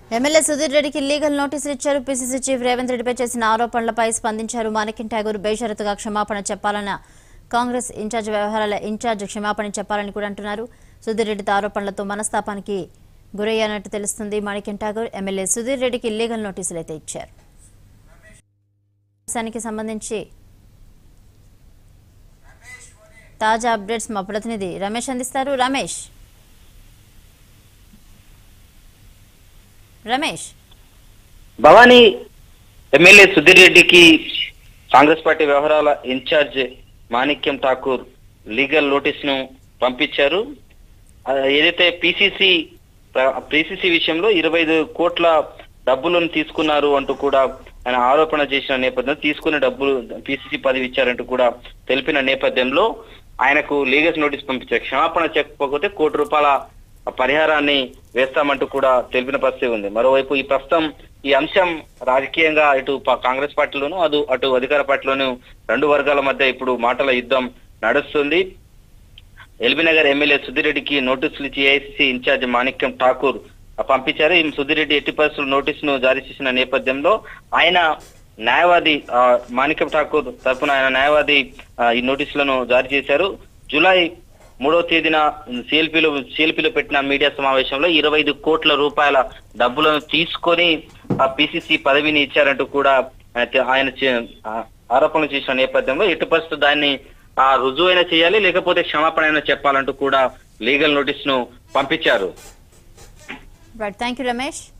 MLA Sudhir రెడ్డికి legal నోటీసులు ఇచ్చారు పిసిసి చీఫ్ రేవంత్ రెడ్డిపై చేసిన ఆరోపణలపై స్పందించారు మాణిక్యం ఠాగూర్ బేషరతుగా క్షమాపణ చెప్పాలన్న కాంగ్రెస్ ఇన్ఛార్జ్ వ్యవహారాల ఇన్ఛార్జ్ క్షమాపణ చెప్పాలని కూడా అంటున్నారు సుధీర్ రెడ్డితో ఆరోపణలతో మనస్తాపానికి గురయ్యానట్టు తెలుస్తుంది మాణిక్యం ఠాగూర్ ఎమ్మెల్యే సుధీర్ రెడ్డికి లీగల్ నోటీసులు అయితే ఇచ్చారు అంశానికి సంబంధించి తాజా అప్డేట్స్ మా ప్రతినిధి రమేష్ అందిస్తారు రమేష్ రమేష్ భవానీ ఎమ్మెల్యే సుధీర్ రెడ్డికి కాంగ్రెస్ పార్టీ వ్యవహారాల in charge Manickam Thakur legal notice ను పంపించారు ఆ, ఏదైతే పిసిసి పిసిసి విషయంలో ఇరవై ఐదు కోట్ల డబ్బులను తీసుకున్నారు అంటూ కూడా ఆయన ఆరోపణ చేసిన నేపథ్యంలో తీసుకున్న డబ్బులు పిసిసి పదవి ఇచ్చారంటూ కూడా తెలిపిన నేపథ్యంలో ఆయనకు లీగల్ నోటీస్ పంపించారు క్షమాపణ చెప్పకపోతే కోటి రూపాయల పరిహారాన్ని వేస్తామంటూ కూడా తెలిపిన పరిస్థితి ఉంది మరోవైపు ఈ ప్రస్తుతం ఈ అంశం రాజకీయంగా ఇటు ప- కాంగ్రెస్ పార్టీలోను అటు అటు అధికార పార్టీలోను రెండు వర్గాల మధ్య ఇప్పుడు మాటల యుద్ధం నడుస్తుంది ఎల్బీనగర్ ఎమ్మెల్యే సుధీర్ రెడ్డికి నోటీసులు ఇచ్చి ఏఐసిసి ఇన్ఛార్జ్ మాణిక్యం ఠాకూర్ పంపించారు ఈ సుధీర్ రెడ్డి ఎట్టి పరిస్థితులు నోటీసును జారీ చేసిన నేపథ్యంలో ఆయన న్యాయవాది ఆ, మాణిక్యం ఠాకూర్ తరపున ఆయన న్యాయవాది ఆ, ఈ నోటీసులను జారీ చేశారు జూలై మూడవ తేదీన సిఎల్పిలో సిఎల్పిలో పెట్టిన మీడియా సమావేశంలో ఇరవై ఐదు కోట్ల రూపాయల డబ్బులను తీసుకొని ఆ పిసిసి పదవిని ఇచ్చారంటూ కూడా ఆయన తె- ఆయన చే- ఆ, ఆరోపణలు చేసిన నేపథ్యంలో ఎట్టి పరిస్థితులు దాన్ని ఆ రుజువైనా చేయాలి లేకపోతే క్షమాపణ అయినా చెప్పాలంటూ కూడా లీగల్ నోటీస్ ను పంపించారు రైట్ థ్యాంక్ యూ రమేష్